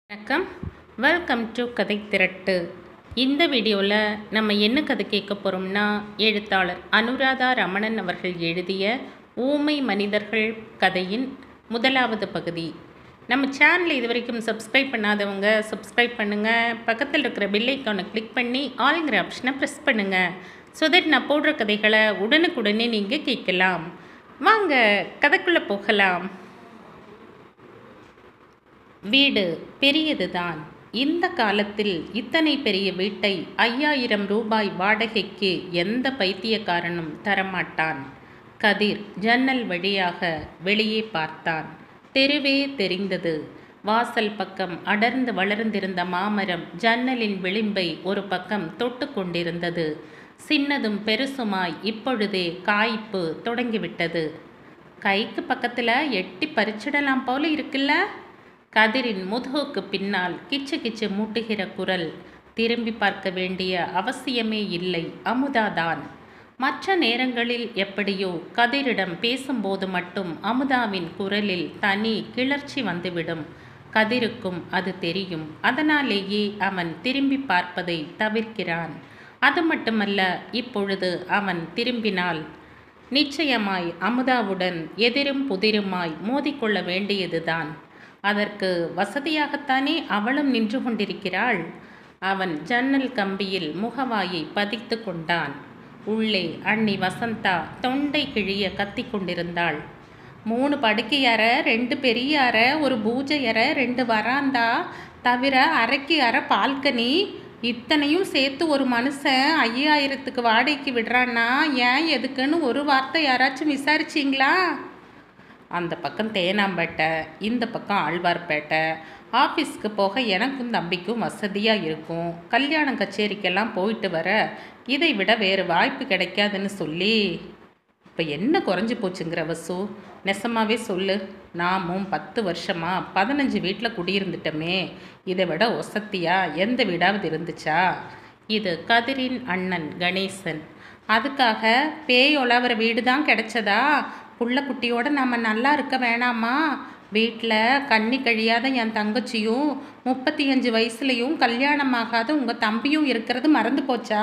வணக்கம் welcome to கதை திரட்டு இந்த வீடியோவில் நம்ம என்ன கதை கேட்க போகிறோம்னா எழுத்தாளர் அனுராதா ரமணன் அவர்கள் எழுதிய ஊமை மனிதர்கள் கதையின் முதலாவது பகுதி நம்ம சேனலை இது வரைக்கும் சப்ஸ்கிரைப் பண்ணாதவங்க சப்ஸ்கிரைப் பண்ணுங்கள் பக்கத்தில் இருக்கிற பெல் ஐக்கானை கிளிக் பண்ணி ஆளுங்கிற ஆப்ஷனை ப்ரெஸ் பண்ணுங்கள் ஸோ தட் நான் போடுற கதைகளை உடனுக்குடனே நீங்கள் கேட்கலாம் வாங்க கதைக்குள்ளே போகலாம் வீடு பெரியதுதான் இந்த காலத்தில் இத்தனை பெரிய வீட்டை ஐயாயிரம் ரூபாய் வாடகைக்கு எந்த பைத்தியக்காரனும் தரமாட்டான் கதிர் ஜன்னல் வழியாக வெளியே பார்த்தான் தெருவே தெரிந்தது வாசல் பக்கம் அடர்ந்து வளர்ந்திருந்த மாமரம் ஜன்னலின் விளிம்பை ஒரு பக்கம் தொட்டு கொண்டிருந்தது சின்னதும் பெருசுமாய் இப்பொழுதே காய்ப்பு தொடங்கிவிட்டது கைக்கு பக்கத்தில் எட்டி பறிச்சிடலாம் போல இருக்குல்ல கதிரின் முதுகுக்கு பின்னால் கிச்சு கிச்சு மூட்டுகிற குரல் திரும்பி பார்க்க வேண்டிய அவசியமே இல்லை அமுதாதான் மற்ற நேரங்களில் எப்படியோ கதிரிடம் பேசும்போது மட்டும் அமுதாவின் குரலில் தனி கிளர்ச்சி வந்துவிடும் கதிருக்கும் அது தெரியும் அதனாலேயே அவன் திரும்பி பார்ப்பதை தவிர்க்கிறான் அது மட்டுமல்ல இப்பொழுது அவன் திரும்பினால் நிச்சயமாய் அமுதாவுடன் எதிரும் புதிருமாய் மோதிக்கொள்ள வேண்டியதுதான் அதற்கு வசதியாகத்தானே அவளும் நின்று கொண்டிருக்கிறாள் அவன் ஜன்னல் கம்பியில் முகவாயை பதித்து கொண்டான் உள்ளே அண்ணி வசந்தா தொண்டை கிழிய கத்தி கொண்டிருந்தாள் மூணு படுக்கையற ரெண்டு பெரிய அறை ஒரு பூஜை அறை ரெண்டு வராந்தா தவிர அரைக்கு அரை பால்கனி இத்தனையும் சேர்த்து ஒரு மனுஷன் ஐயாயிரத்துக்கு வாடகைக்கு விடுறான்னா ஏன் எதுக்குன்னு ஒரு வார்த்தை யாராச்சும் விசாரிச்சிங்களா அந்த பக்கம் தேனாம்பேட்டை இந்த பக்கம் ஆழ்வார்பேட்டை ஆஃபீஸ்க்கு போக எனக்கும் தம்பிக்கும் வசதியாக இருக்கும் கல்யாணம் கச்சேரிக்கெல்லாம் போயிட்டு வர இதை விட வேறு வாய்ப்பு கிடைக்காதுன்னு சொல்லி இப்போ என்ன குறைஞ்சி போச்சுங்கிற வசு நெசமாவே சொல்லு நாமும் பத்து வருஷமாக பதினஞ்சு வீட்டில் குடியிருந்துட்டோமே இதை விட ஒசத்தியா எந்த வீடாவது இருந்துச்சா இது கதிரின் அண்ணன் கணேசன் அதுக்காக பேய் உழவுற வீடு தான் கிடைச்சதா புள்ள குட்டியோட நம்ம நல்லா இருக்க வேணாமா வீட்டில் கண்ணி கழியாத என் தங்கச்சியும் முப்பத்தி அஞ்சு வயசுலையும் கல்யாணமாகாத உங்கள் தம்பியும் இருக்கிறது மறந்து போச்சா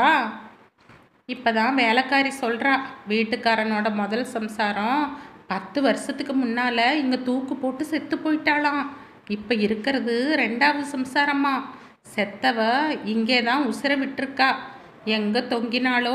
இப்போதான் வேலைக்காரி சொல்கிறா வீட்டுக்காரனோட முதல் சம்சாரம் பத்து வருஷத்துக்கு முன்னால் இங்கே தூக்கு போட்டு செத்து போயிட்டாளாம் இப்போ இருக்கிறது ரெண்டாவது சம்சாரமா செத்தவ இங்கே தான் உசுர விட்டுருக்கா எங்கே தொங்கினாலோ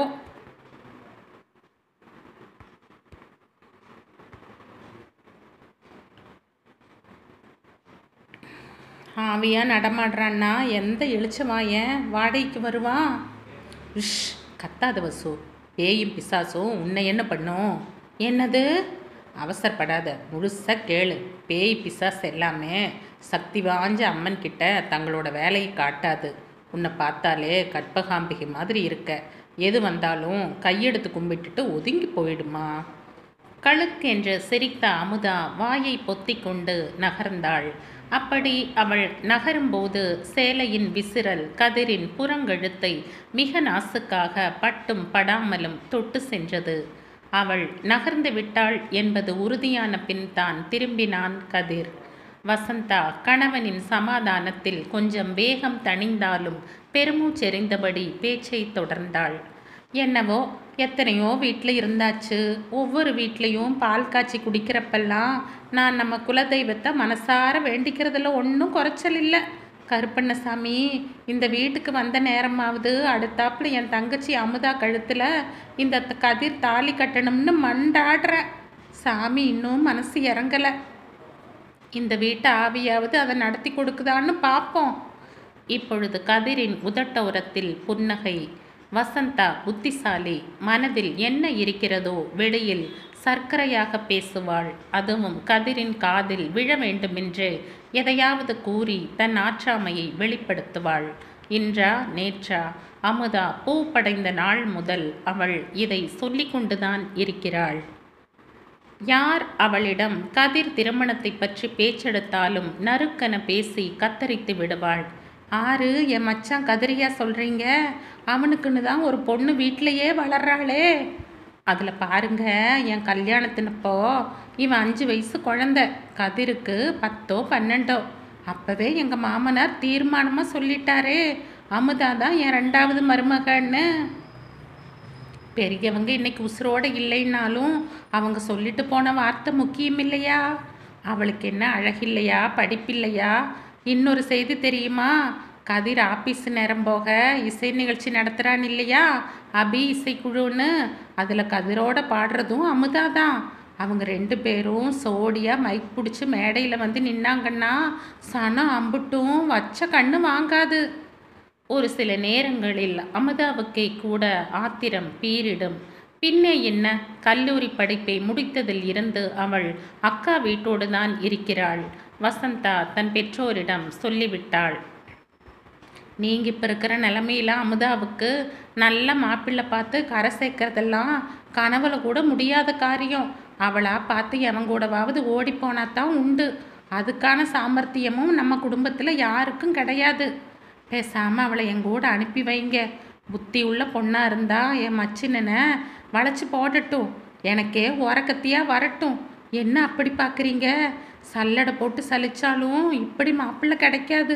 ஆவியாக நடமாடுறான்னா எந்த எழுச்சவாயன் வாடகைக்கு வருவான் உஷ் கத்தாத வசு பேயும் பிசாசும் உன்னை என்ன பண்ணும் என்னது அவசரப்படாத முழுசாக கேளு பேய் பிசாஸ் எல்லாமே சக்தி வாஞ்ச அம்மன் கிட்ட தங்களோட வேலையை காட்டாது உன்னை பார்த்தாலே கற்பகாம்பிகை மாதிரி இருக்க எது வந்தாலும் கையெடுத்து கும்பிட்டுட்டு ஒதுங்கி போயிடுமா கழுக்கென்று சிரித்த அமுதா வாயை பொத்திக் கொண்டு நகர்ந்தாள் அப்படி அவள் நகரும்போது சேலையின் விசிறல் கதிரின் புறங்கழுத்தை மிக நாசுக்காக பட்டும் படாமலும் தொட்டு சென்றது அவள் நகர்ந்து விட்டாள் என்பது உறுதியான பின் தான் திரும்பினான் கதிர் வசந்தா கணவனின் சமாதானத்தில் கொஞ்சம் வேகம் தணிந்தாலும் பெருமூச்செறிந்தபடி பேச்சை தொடர்ந்தாள் என்னவோ எத்தனையோ வீட்டில் இருந்தாச்சு ஒவ்வொரு வீட்லேயும் பால் காய்ச்சி குடிக்கிறப்பெல்லாம் நான் நம்ம குலதெய்வத்தை மனசார வேண்டிக்கிறதுல ஒன்றும் குறைச்சல் இல்லை கருப்பண்ணசாமி இந்த வீட்டுக்கு வந்த நேரமாவது அடுத்தாப்புல என் தங்கச்சி அமுதா கழுத்தில் இந்த கதிர் தாலி கட்டணும்னு மண்டாடுற சாமி இன்னும் மனசு இறங்கலை இந்த வீட்டை ஆவியாவது அதை நடத்தி கொடுக்குதான்னு பார்ப்போம் இப்பொழுது கதிரின் உதட்டோரத்தில் புன்னகை வசந்தா புத்திசாலி மனதில் என்ன இருக்கிறதோ வெளியில் சர்க்கரையாக பேசுவாள் அதுவும் கதிரின் காதில் விழ வேண்டுமென்று எதையாவது கூறி தன் ஆற்றாமையை வெளிப்படுத்துவாள் இன்றா நேற்றா அமுதா பூ படைந்த நாள் முதல் அவள் இதை சொல்லிக்கொண்டுதான் இருக்கிறாள் யார் அவளிடம் கதிர் திருமணத்தை பற்றி பேச்செடுத்தாலும் நறுக்கென பேசி கத்தரித்து விடுவாள் ஆறு என் மச்சான் கதிரியா சொல்கிறீங்க அவனுக்குன்னு தான் ஒரு பொண்ணு வீட்டிலையே வளர்றாளே அதில் பாருங்க என் கல்யாணத்தினப்போ இவன் அஞ்சு வயசு குழந்த கதிருக்கு பத்தோ பன்னெண்டோ அப்போவே எங்கள் மாமனார் தீர்மானமாக சொல்லிட்டாரே அமுதா தான் என் ரெண்டாவது மருமகன்னு பெரியவங்க இன்னைக்கு உசுரோடு இல்லைன்னாலும் அவங்க சொல்லிட்டு போன வார்த்தை முக்கியம் இல்லையா அவளுக்கு என்ன அழகில்லையா படிப்பில்லையா இன்னொரு செய்தி தெரியுமா கதிர் ஆபீஸ் நேரம் போக இசை நிகழ்ச்சி நடத்துகிறான் இல்லையா அபி இசைக்குழுன்னு அதில் கதிரோட பாடுறதும் அமுதா தான் அவங்க ரெண்டு பேரும் சோடியாக மைக் பிடிச்சி மேடையில் வந்து நின்னாங்கன்னா சனம் அம்புட்டும் வச்ச கண்ணு வாங்காது ஒரு சில நேரங்களில் அமுதாவுக்கே கூட ஆத்திரம் பீரிடும் பின்னே என்ன கல்லூரி படிப்பை முடித்ததில் இருந்து அவள் அக்கா வீட்டோடு தான் இருக்கிறாள் வசந்தா தன் பெற்றோரிடம் சொல்லிவிட்டாள் நீங்கள் இப்போ இருக்கிற நிலமையில அமுதாவுக்கு நல்ல மாப்பிள்ளை பார்த்து கரை சேர்க்கறதெல்லாம் கனவுல கூட முடியாத காரியம் அவளா பார்த்து எவன் கூடவாவது ஓடி தான் உண்டு அதுக்கான சாமர்த்தியமும் நம்ம குடும்பத்தில் யாருக்கும் கிடையாது பேசாமல் அவளை என் கூட அனுப்பி வைங்க புத்தி உள்ள பொண்ணாக இருந்தா என் மச்சினனை வளைச்சி போடட்டும் எனக்கே உரக்கத்தியாக வரட்டும் என்ன அப்படி பார்க்குறீங்க சல்லடை போட்டு சலிச்சாலும் இப்படி மாப்பிள்ளை கிடைக்காது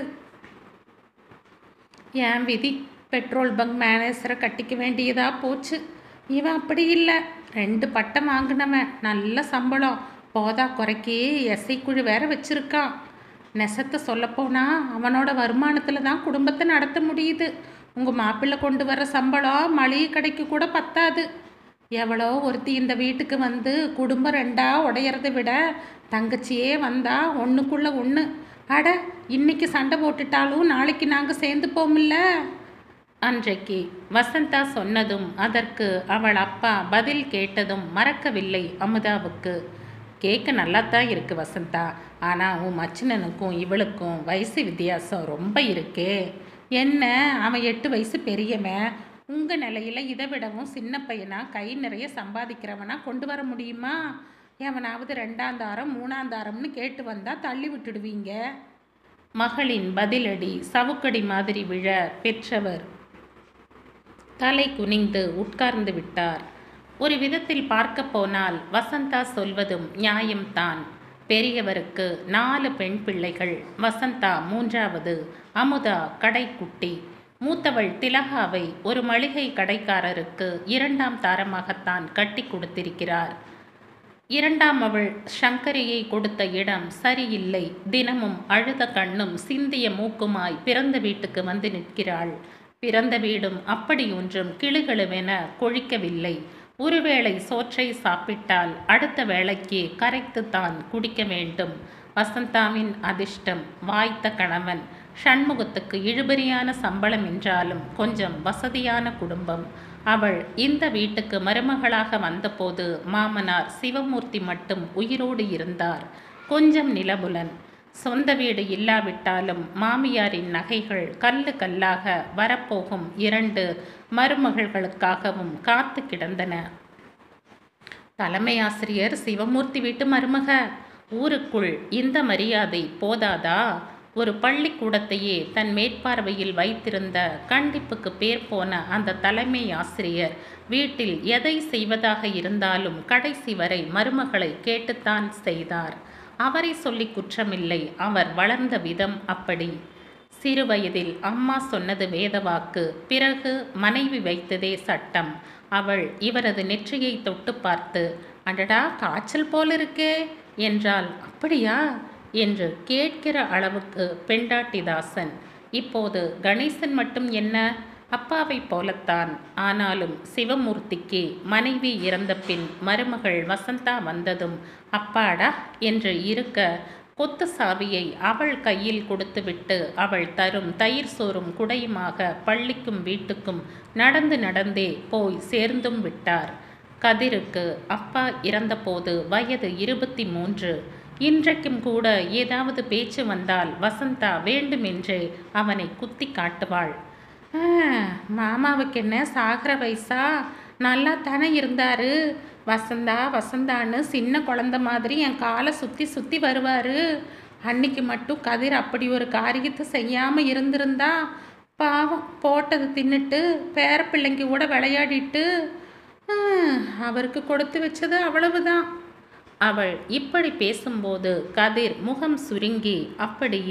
என் விதி பெட்ரோல் பங்க் மேனேஜரை கட்டிக்க வேண்டியதா போச்சு இவன் அப்படி இல்லை ரெண்டு பட்டம் வாங்கினவன் நல்ல சம்பளம் போதா குறைக்கி எஸ்ஐ குழு வேற வச்சிருக்கான் நெசத்தை சொல்லப்போனா அவனோட வருமானத்தில் தான் குடும்பத்தை நடத்த முடியுது உங்கள் மாப்பிள்ளை கொண்டு வர சம்பளம் மளிகை கடைக்கு கூட பத்தாது எவ்வளோ ஒருத்தி இந்த வீட்டுக்கு வந்து குடும்பம் ரெண்டா உடையறத விட தங்கச்சியே வந்தா ஒன்றுக்குள்ள ஒன்று அட இன்னைக்கு சண்டை போட்டுட்டாலும் நாளைக்கு நாங்கள் சேர்ந்து போமில்ல அன்றைக்கு வசந்தா சொன்னதும் அதற்கு அவள் அப்பா பதில் கேட்டதும் மறக்கவில்லை அமுதாவுக்கு கேட்க நல்லாத்தான் இருக்கு வசந்தா ஆனால் உன் மச்சினனுக்கும் இவளுக்கும் வயசு வித்தியாசம் ரொம்ப இருக்கே என்ன அவன் எட்டு வயசு பெரியவன் உங்கள் நிலையில் இதை விடவும் சின்ன பையனா கை நிறைய சம்பாதிக்கிறவனா கொண்டு வர முடியுமா எவனாவது ரெண்டாந்தாரம் மூணாந்தாரம்னு கேட்டு வந்தால் தள்ளி விட்டுடுவீங்க மகளின் பதிலடி சவுக்கடி மாதிரி விழ பெற்றவர் தலை குனிந்து உட்கார்ந்து விட்டார் ஒரு விதத்தில் பார்க்க போனால் வசந்தா சொல்வதும் நியாயம்தான் பெரியவருக்கு நாலு பெண் பிள்ளைகள் வசந்தா மூன்றாவது அமுதா கடைக்குட்டி மூத்தவள் திலகாவை ஒரு மளிகை கடைக்காரருக்கு இரண்டாம் தாரமாகத்தான் கட்டி கொடுத்திருக்கிறார் இரண்டாம் அவள் சங்கரியை கொடுத்த இடம் சரியில்லை தினமும் அழுத கண்ணும் சிந்திய மூக்குமாய் பிறந்த வீட்டுக்கு வந்து நிற்கிறாள் பிறந்த வீடும் அப்படி ஒன்றும் கிளுகிளுவென கொழிக்கவில்லை ஒருவேளை சோற்றை சாப்பிட்டால் அடுத்த வேளைக்கு கரைத்துத்தான் குடிக்க வேண்டும் வசந்தாவின் அதிர்ஷ்டம் வாய்த்த கணவன் ஷண்முகத்துக்கு இழுபறியான சம்பளம் என்றாலும் கொஞ்சம் வசதியான குடும்பம் அவள் இந்த வீட்டுக்கு மருமகளாக வந்தபோது மாமனார் சிவமூர்த்தி மட்டும் உயிரோடு இருந்தார் கொஞ்சம் நிலபுலன் சொந்த வீடு இல்லாவிட்டாலும் மாமியாரின் நகைகள் கல்லு கல்லாக வரப்போகும் இரண்டு மருமகள்களுக்காகவும் காத்து கிடந்தன தலைமை ஆசிரியர் சிவமூர்த்தி வீட்டு மருமக ஊருக்குள் இந்த மரியாதை போதாதா ஒரு பள்ளிக்கூடத்தையே தன் மேற்பார்வையில் வைத்திருந்த கண்டிப்புக்கு பேர் போன அந்த தலைமை ஆசிரியர் வீட்டில் எதை செய்வதாக இருந்தாலும் கடைசி வரை மருமகளை கேட்டுத்தான் செய்தார் அவரை சொல்லி குற்றமில்லை அவர் வளர்ந்த விதம் அப்படி சிறுவயதில் அம்மா சொன்னது வேதவாக்கு பிறகு மனைவி வைத்ததே சட்டம் அவள் இவரது நெற்றியை தொட்டு பார்த்து அடடா காய்ச்சல் போல் இருக்கே என்றால் அப்படியா என்று கேட்கிற அளவுக்கு பெண்டாட்டிதாசன் இப்போது கணேசன் மட்டும் என்ன அப்பாவை போலத்தான் ஆனாலும் சிவமூர்த்திக்கு மனைவி இறந்த பின் மருமகள் வசந்தா வந்ததும் அப்பாடா என்று இருக்க கொத்து சாவியை அவள் கையில் கொடுத்துவிட்டு அவள் தரும் தயிர் சோறும் குடையுமாக பள்ளிக்கும் வீட்டுக்கும் நடந்து நடந்தே போய் சேர்ந்தும் விட்டார் கதிருக்கு அப்பா இறந்தபோது வயது இருபத்தி மூன்று இன்றைக்கும் கூட ஏதாவது பேச்சு வந்தால் வசந்தா வேண்டுமென்றே அவனை குத்தி காட்டுவாள் "ஆ, மாமாவுக்கு என்ன சாகிற வயசா நல்லா தானே இருந்தாரு வசந்தா வசந்தான்னு சின்ன குழந்த மாதிரி என் காலை சுற்றி சுற்றி வருவார் அன்னைக்கு மட்டும் கதிர் அப்படி ஒரு காரியத்தை செய்யாமல் இருந்திருந்தா பாவம் போட்டது தின்னுட்டு பேர பிள்ளைங்க கூட விளையாடிட்டு "ஆ, அவருக்கு கொடுத்து வச்சது அவ்வளவுதான் அவள் இப்படி பேசும்போது கதிர் முகம் சுருங்கி அப்படியே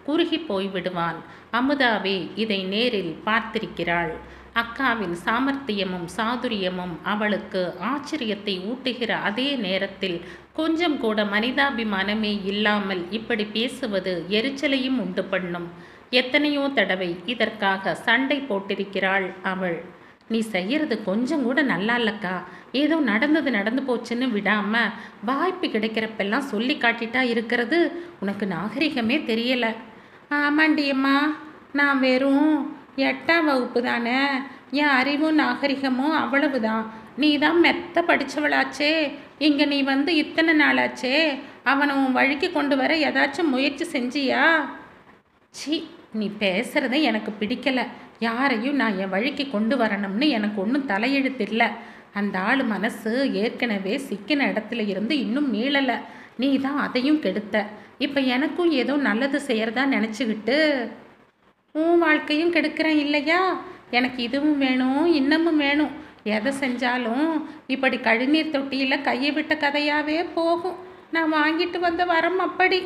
குறுகி போய்விடுவான் அமுதாவே இதை நேரில் பார்த்திருக்கிறாள் அக்காவின் சாமர்த்தியமும் சாதுரியமும் அவளுக்கு ஆச்சரியத்தை ஊட்டுகிற அதே நேரத்தில் கொஞ்சம் கூட மனிதாபிமானமே இல்லாமல் இப்படி பேசுவது எரிச்சலையும் உண்டு பண்ணும் எத்தனையோ தடவை இதற்காக சண்டை போட்டிருக்கிறாள் அவள் நீ செய்யறது கொஞ்சம் கூட நல்லா இல்லக்கா ஏதோ நடந்தது நடந்து போச்சுன்னு விடாம வாய்ப்பு கிடைக்கிறப்பெல்லாம் சொல்லி காட்டிட்டா இருக்கிறது உனக்கு நாகரிகமே தெரியல ஆமாண்டி அம்மா நான் வெறும் எட்டாம் வகுப்பு தானே என் அறிவும் நாகரிகமும் அவ்வளவுதான் நீ தான் மெத்த படித்தவளாச்சே இங்கே நீ வந்து இத்தனை நாளாச்சே அவனை உன் வழிக்கு கொண்டு வர ஏதாச்சும் முயற்சி செஞ்சியா சி நீ பேசுகிறத எனக்கு பிடிக்கல யாரையும் நான் என் வழிக்கு கொண்டு வரணும்னு எனக்கு ஒன்றும் தலையெழுத்து இல்லை அந்த ஆள் மனசு ஏற்கனவே சிக்கின இடத்துல இருந்து இன்னும் மீளலை நீ தான் அதையும் கெடுத்த இப்போ எனக்கும் ஏதோ நல்லது செய்கிறதா நினச்சிக்கிட்டு உன் வாழ்க்கையும் கெடுக்கிறேன் இல்லையா எனக்கு இதுவும் வேணும் இன்னமும் வேணும் எதை செஞ்சாலும் இப்படி கழிநீர் தொட்டியில் கையை விட்ட கதையாகவே போகும் நான் வாங்கிட்டு வந்த வரம் அப்படி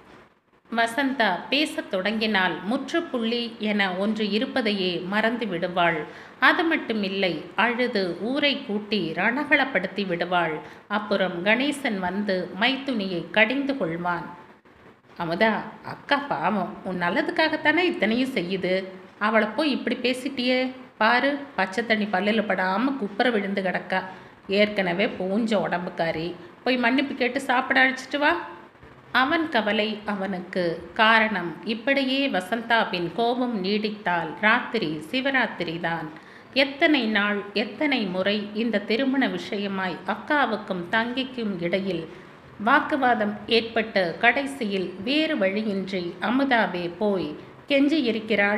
வசந்தா பேசத் தொடங்கினால் முற்றுப்புள்ளி என ஒன்று இருப்பதையே மறந்து விடுவாள் அது மட்டுமில்லை அழுது ஊரை கூட்டி ரணகளப்படுத்தி விடுவாள் அப்புறம் கணேசன் வந்து மைத்துனியை கடிந்து கொள்வான் அமுதா அக்கா பாவம் உன் நல்லதுக்காகத்தானே இத்தனையும் செய்யுது அவளை போய் இப்படி பேசிட்டியே பாரு பச்சை தண்ணி பல்லில் படாமல் குப்புற விழுந்து கிடக்கா ஏற்கனவே பூஞ்ச உடம்புக்காரி போய் மன்னிப்பு கேட்டு சாப்பிட அழைச்சிட்டு வா அவன் கவலை அவனுக்கு காரணம் இப்படியே வசந்தாவின் கோபம் நீடித்தால் ராத்திரி சிவராத்திரி தான் எத்தனை நாள் எத்தனை முறை இந்த திருமண விஷயமாய் அக்காவுக்கும் தங்கிக்கும் இடையில் வாக்குவாதம் ஏற்பட்டு கடைசியில் வேறு வழியின்றி அமுதாவே போய் கெஞ்சி இருக்கிறாள்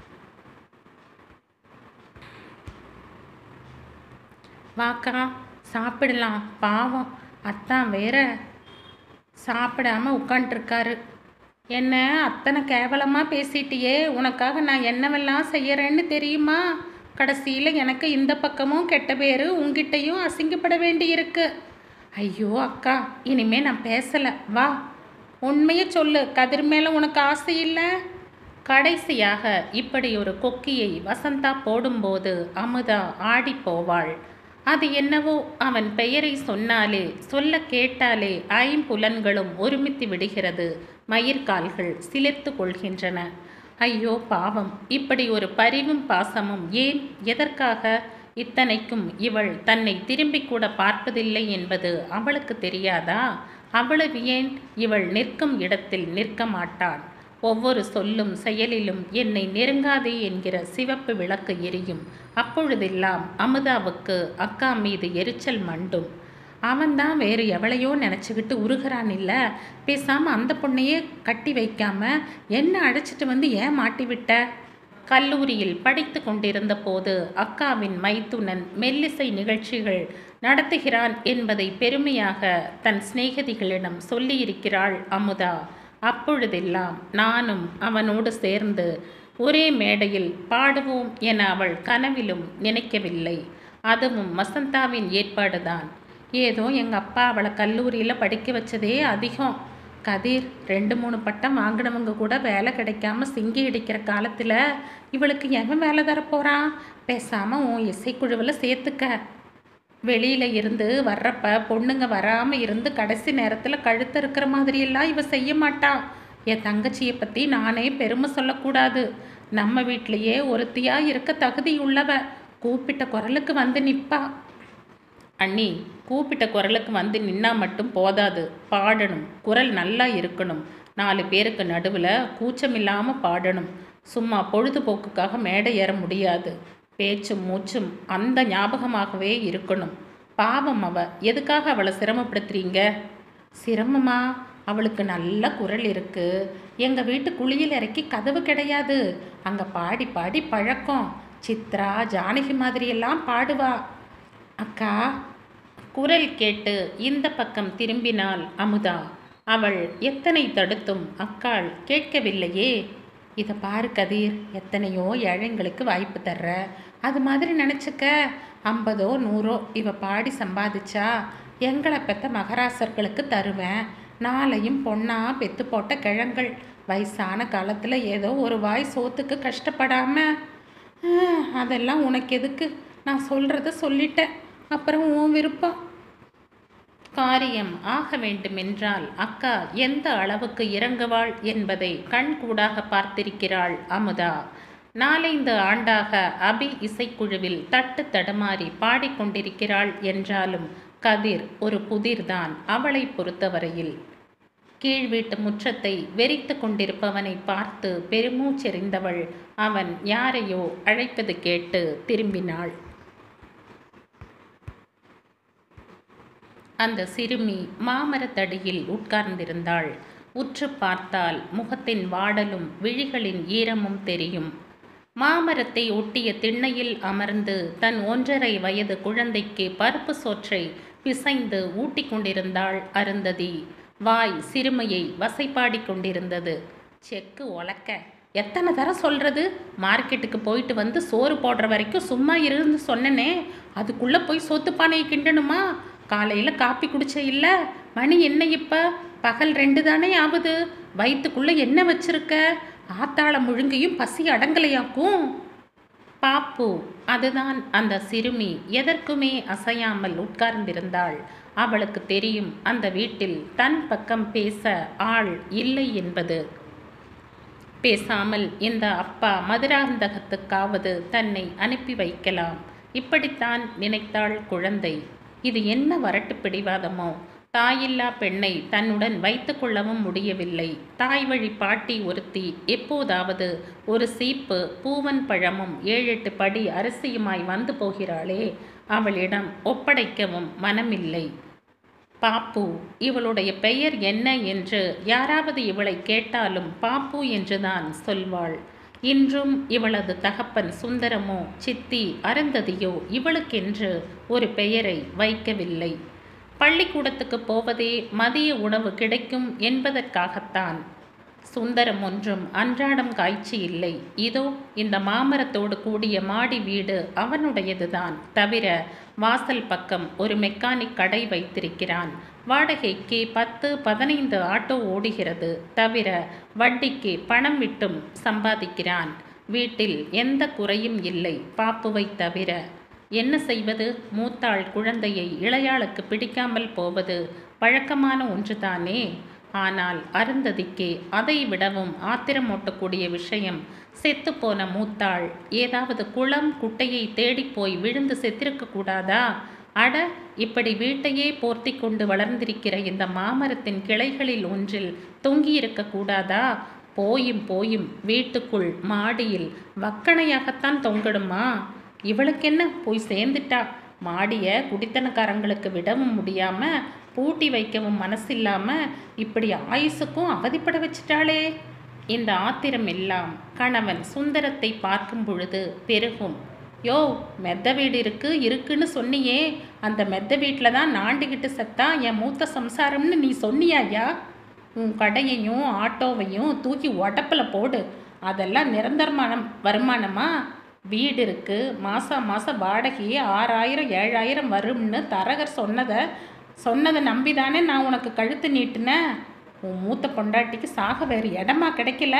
வாக்கா சாப்பிடலாம் பாவம் அத்தான் வேற சாப்பிடாம உட்காண்ட்ருக்காரு என்ன அத்தனை கேவலமாக பேசிட்டியே உனக்காக நான் என்னவெல்லாம் செய்யறேன்னு தெரியுமா கடைசியில் எனக்கு இந்த பக்கமும் கெட்ட பேர் உங்ககிட்டையும் அசிங்கப்பட வேண்டியிருக்கு ஐயோ அக்கா இனிமே நான் பேசலை வா உண்மையை சொல்லு கதிர் மேலே உனக்கு ஆசை இல்லை கடைசியாக இப்படி ஒரு கொக்கியை வசந்தா போடும்போது அமுதா ஆடி போவாள் அது என்னவோ அவன் பெயரை சொன்னாலே சொல்ல கேட்டாலே ஐம்புலன்களும் ஒருமித்து விடுகிறது மயிர்கால்கள் சிலிர்த்து கொள்கின்றன ஐயோ பாவம் இப்படி ஒரு பரிவும் பாசமும் ஏன் எதற்காக இத்தனைக்கும் இவள் தன்னை திரும்பி கூட பார்ப்பதில்லை என்பது அவளுக்கு தெரியாதா அவ்வளவு ஏன் இவள் நிற்கும் இடத்தில் நிற்க மாட்டான் ஒவ்வொரு சொல்லும் செயலிலும் என்னை நெருங்காதே என்கிற சிவப்பு விளக்கு எரியும் அப்பொழுதெல்லாம் அமுதாவுக்கு அக்கா மீது எரிச்சல் மண்டும் அவன்தான் வேறு எவளையோ நினச்சிக்கிட்டு உருகிறான் இல்லை பேசாமல் அந்த பொண்ணையே கட்டி வைக்காம என்ன அழைச்சிட்டு வந்து ஏன் மாட்டி விட்ட கல்லூரியில் படித்து கொண்டிருந்த போது அக்காவின் மைத்துனன் மெல்லிசை நிகழ்ச்சிகள் நடத்துகிறான் என்பதை பெருமையாக தன் சிநேகிதிகளிடம் சொல்லியிருக்கிறாள் அமுதா அப்பொழுதெல்லாம் நானும் அவனோடு சேர்ந்து ஒரே மேடையில் பாடுவோம் என அவள் கனவிலும் நினைக்கவில்லை அதுவும் வசந்தாவின் ஏற்பாடுதான் ஏதோ எங்கள் அப்பா அவளை கல்லூரியில் படிக்க வச்சதே அதிகம் கதிர் ரெண்டு மூணு பட்டம் வாங்கினவங்க கூட வேலை கிடைக்காம சிங்கி அடிக்கிற காலத்தில் இவளுக்கு எவன் வேலை தரப்போகிறான் பேசாமல் உன் இசைக்குழுவில் சேர்த்துக்க வெளியில் இருந்து வர்றப்ப பொண்ணுங்க வராமல் இருந்து கடைசி நேரத்தில் கழுத்து இருக்கிற மாதிரியெல்லாம் இவ செய்ய மாட்டா என் தங்கச்சியை பற்றி நானே பெருமை சொல்லக்கூடாது நம்ம வீட்லேயே ஒருத்தியாக இருக்க தகுதி உள்ளவ கூப்பிட்ட குரலுக்கு வந்து நிற்பா அண்ணி கூப்பிட்ட குரலுக்கு வந்து நின்னா மட்டும் போதாது பாடணும் குரல் நல்லா இருக்கணும் நாலு பேருக்கு நடுவில் கூச்சமில்லாமல் பாடணும் சும்மா பொழுதுபோக்குக்காக மேடை ஏற முடியாது பேச்சும் மூச்சும் அந்த ஞாபகமாகவே இருக்கணும் பாவம் அவ எதுக்காக அவளை சிரமப்படுத்துறீங்க சிரமமா அவளுக்கு நல்ல குரல் இருக்கு எங்கள் வீட்டு குழியில் இறக்கி கதவு கிடையாது அங்கே பாடி பாடி பழக்கம் சித்ரா ஜானகி மாதிரியெல்லாம் பாடுவா அக்கா குரல் கேட்டு இந்த பக்கம் திரும்பினாள் அமுதா அவள் எத்தனை தடுத்தும் அக்காள் கேட்கவில்லையே இதை பாரு கதிர் எத்தனையோ ஏழைங்களுக்கு வாய்ப்பு தர்ற அது மாதிரி நினச்சிக்க ஐம்பதோ நூறோ இவ பாடி சம்பாதிச்சா எங்களை பெத்த மகராசர்களுக்கு தருவேன் நாளையும் பொண்ணா பெத்து போட்ட கிழங்கள் வயசான காலத்தில் ஏதோ ஒரு வாய் சோத்துக்கு கஷ்டப்படாம ஆ, அதெல்லாம் உனக்கு எதுக்கு நான் சொல்கிறத சொல்லிட்டேன் அப்புறம் உன் விருப்பம் காரியம் ஆக வேண்டுமென்றால் அக்கா எந்த அளவுக்கு இறங்குவாள் என்பதை கண்கூடாக பார்த்திருக்கிறாள் அமுதா நாலைந்து ஆண்டாக அபி இசைக்குழுவில் தட்டு தடுமாறி பாடிக்கொண்டிருக்கிறாள் என்றாலும் கதிர் ஒரு புதிர்தான் அவளை பொறுத்தவரையில் கீழ் வீட்டு முற்றத்தை வெறித்து கொண்டிருப்பவனை பார்த்து பெருமூச்செறிந்தவள் அவன் யாரையோ அழைப்பது கேட்டு திரும்பினாள் அந்த சிறுமி மாமரத்தடியில் உட்கார்ந்திருந்தாள் உற்று பார்த்தால் முகத்தின் வாடலும் விழிகளின் ஈரமும் தெரியும் மாமரத்தை ஒட்டிய திண்ணையில் அமர்ந்து தன் ஒன்றரை வயது குழந்தைக்கு பருப்பு சோற்றை பிசைந்து ஊட்டிக் கொண்டிருந்தாள் அருந்ததி வாய் சிறுமையை வசைப்பாடி கொண்டிருந்தது செக்கு உலக்க எத்தனை தரம் சொல்கிறது மார்க்கெட்டுக்கு போயிட்டு வந்து சோறு போடுற வரைக்கும் சும்மா இருந்து சொன்னனே அதுக்குள்ளே போய் சோத்து பானையை கிண்டணுமா காலையில் காப்பி குடிச்ச இல்லை மணி என்ன இப்போ பகல் ரெண்டு தானே ஆகுது வயிற்றுக்குள்ளே என்ன வச்சிருக்க ஆத்தாள முழுங்கியும் பசி அடங்கலையாக்கும் பாப்பு அதுதான் அந்த சிறுமி எதற்குமே அசையாமல் உட்கார்ந்திருந்தாள் அவளுக்கு தெரியும் அந்த வீட்டில் தன் பக்கம் பேச ஆள் இல்லை என்பது பேசாமல் இந்த அப்பா மதுராந்தகத்துக்காவது தன்னை அனுப்பி வைக்கலாம் இப்படித்தான் நினைத்தாள் குழந்தை இது என்ன வரட்டு பிடிவாதமோ தாயில்லா பெண்ணை தன்னுடன் வைத்துக்கொள்ளவும் முடியவில்லை தாய் வழி பாட்டி ஒருத்தி எப்போதாவது ஒரு சீப்பு பூவன் பழமும் ஏழெட்டு படி அரிசியுமாய் வந்து போகிறாளே அவளிடம் ஒப்படைக்கவும் மனமில்லை பாப்பு இவளுடைய பெயர் என்ன என்று யாராவது இவளை கேட்டாலும் பாப்பு என்றுதான் சொல்வாள் இன்றும் இவளது தகப்பன் சுந்தரமோ சித்தி அருந்ததியோ இவளுக்கென்று ஒரு பெயரை வைக்கவில்லை பள்ளிக்கூடத்துக்கு போவதே மதிய உணவு கிடைக்கும் என்பதற்காகத்தான் சுந்தரம் ஒன்றும் அன்றாடம் காய்ச்சி இல்லை இதோ இந்த மாமரத்தோடு கூடிய மாடி வீடு அவனுடையதுதான் தவிர வாசல் பக்கம் ஒரு மெக்கானிக் கடை வைத்திருக்கிறான் வாடகைக்கு பத்து பதினைந்து ஆட்டோ ஓடுகிறது தவிர வட்டிக்கு பணம் விட்டும் சம்பாதிக்கிறான் வீட்டில் எந்த குறையும் இல்லை பாப்புவை தவிர என்ன செய்வது மூத்தாள் குழந்தையை இளையாளுக்கு பிடிக்காமல் போவது வழக்கமான ஒன்றுதானே ஆனால் அருந்ததிக்கு அதை விடவும் ஆத்திரமூட்டக்கூடிய விஷயம் செத்துப்போன மூத்தாள் ஏதாவது குளம் குட்டையை தேடிப்போய் விழுந்து செத்திருக்க கூடாதா அட இப்படி வீட்டையே போர்த்தி கொண்டு வளர்ந்திருக்கிற இந்த மாமரத்தின் கிளைகளில் ஒன்றில் தொங்கியிருக்க கூடாதா போயும் போயும் வீட்டுக்குள் மாடியில் வக்கணையாகத்தான் தொங்கிடுமா இவளுக்கென்ன போய் சேர்ந்துட்டா மாடிய குடித்தனக்காரங்களுக்கு விடவும் முடியாம பூட்டி வைக்கவும் மனசில்லாம இப்படி ஆயுசுக்கும் அவதிப்பட வச்சிட்டாளே இந்த ஆத்திரம் எல்லாம் கணவன் சுந்தரத்தை பார்க்கும் பொழுது பெருகும் யோ மெத்த வீடு இருக்கு இருக்குன்னு சொன்னியே அந்த மெத்த வீட்டில் தான் நாண்டுகிட்டு செத்தா என் மூத்த சம்சாரம்னு நீ சொன்னியாயா உன் கடையையும் ஆட்டோவையும் தூக்கி உடப்பில் போடு அதெல்லாம் நிரந்தரமான வருமானமா வீடு இருக்கு மாதம் மாதம் வாடகையே ஆறாயிரம் ஏழாயிரம் வரும்னு தரகர் சொன்னதை சொன்னதை நம்பி தானே நான் உனக்கு கழுத்து நீட்டினேன் உன் மூத்த பொண்டாட்டிக்கு சாக வேறு இடமா கிடைக்கல